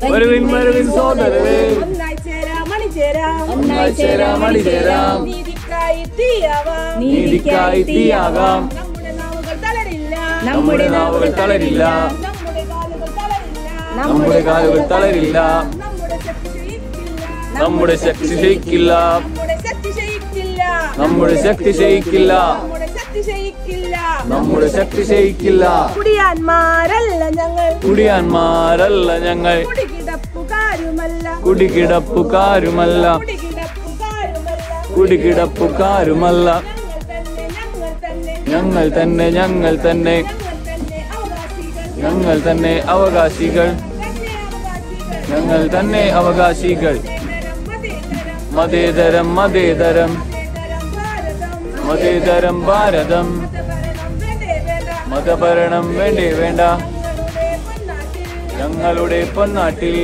വരുവിൻ വരുവിൻ സോദരരെ ഒന്നായി ചേരാം അണിചേരാം ഒന്നായി ചേരാം അണിചേരാം നീതിക്കായി തീയാവാം നീതിക്കായി തീയാകാം നമ്മുടെ നാവുകൾ തളരില്ല നമ്മുടെ നാവുകൾ തളരില്ല നമ്മുടെ കാലുകൾ തളരില്ല നമ്മുടെ കാലുകൾ തളരില്ല നമ്മുടെ ശക്തി ക്ഷയിക്കില്ല നമ്മുടെ ശക്തി ക്ഷയിക്കില്ല നമ്മുടെ ശക്തി ക്ഷയിക്കില്ല നമ്മുടെ ശക്തി ക്ഷയിക്കില്ല നമ്മുടെ ശക്തി ക്ഷയിക്കില്ല കുടിയാന്മാരല്ല ഞങ്ങൾ കുടിയാന്മാരല്ല ഞങ്ങൾ കുടികിടപ്പുകാരുമല്ല കുടികിടപ്പുകാരുമല്ല കുടികിടപ്പുകാരുമല്ല കുടികിടപ്പുകാരുമല്ല ഞങ്ങൾ തന്നെ ഞങ്ങൾ തന്നെ ഞങ്ങൾ തന്നെ ഞങ്ങൾ തന്നെ അവകാശികൾ ഞങ്ങൾ തന്നെ അവകാശികൾ ഞങ്ങൾ തന്നെ അവകാശികൾ മതേതരം മതേതരം മതേതരം മതേതരം ഭാരതം മതേതരം ഭാരതം മതഭരണം വേണ്ടേ വേണ്ട മതഭരണം വേണ്ടേ വേണ്ട ഞങ്ങളുടെ പൊന്നാട്ടിൽ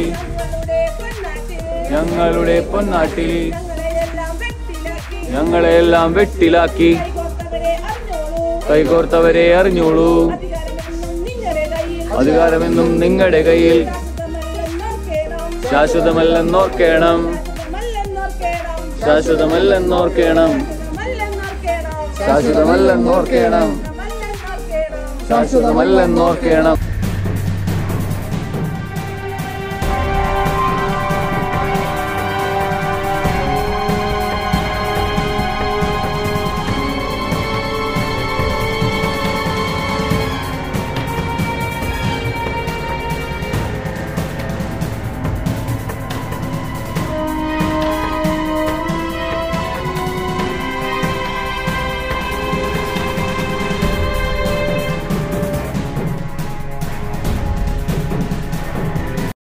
ഞങ്ങളുടെ പൊന്നാട്ടിൽ ഞങ്ങളുടെ പൊന്നാട്ടിൽ ഞങ്ങളെയെല്ലാം വെട്ടിലാക്കി ഞങ്ങളെയെല്ലാം വെട്ടിലാക്കി കൈകോർത്തവരെ അറിഞ്ഞോളൂ കൈകോർത്തവരെ അറിഞ്ഞോളൂ അധികാരമെന്നും നിങ്ങളുടെ അധികാരമെന്നും നിങ്ങളുടെ കയ്യിൽ കയ്യിൽ ശാശ്വതമല്ലെന്നോർക്കേണം ശാശ്വതമല്ലെന്നോർക്കേണം ശാശ്വതമല്ലെന്നോർക്കേണം ശാശ്വതമല്ലെന്നോർക്കേണം ശാശ്വതമല്ലെന്നോർക്കേണം ശാശ്വതമല്ലെന്നോർക്കേണം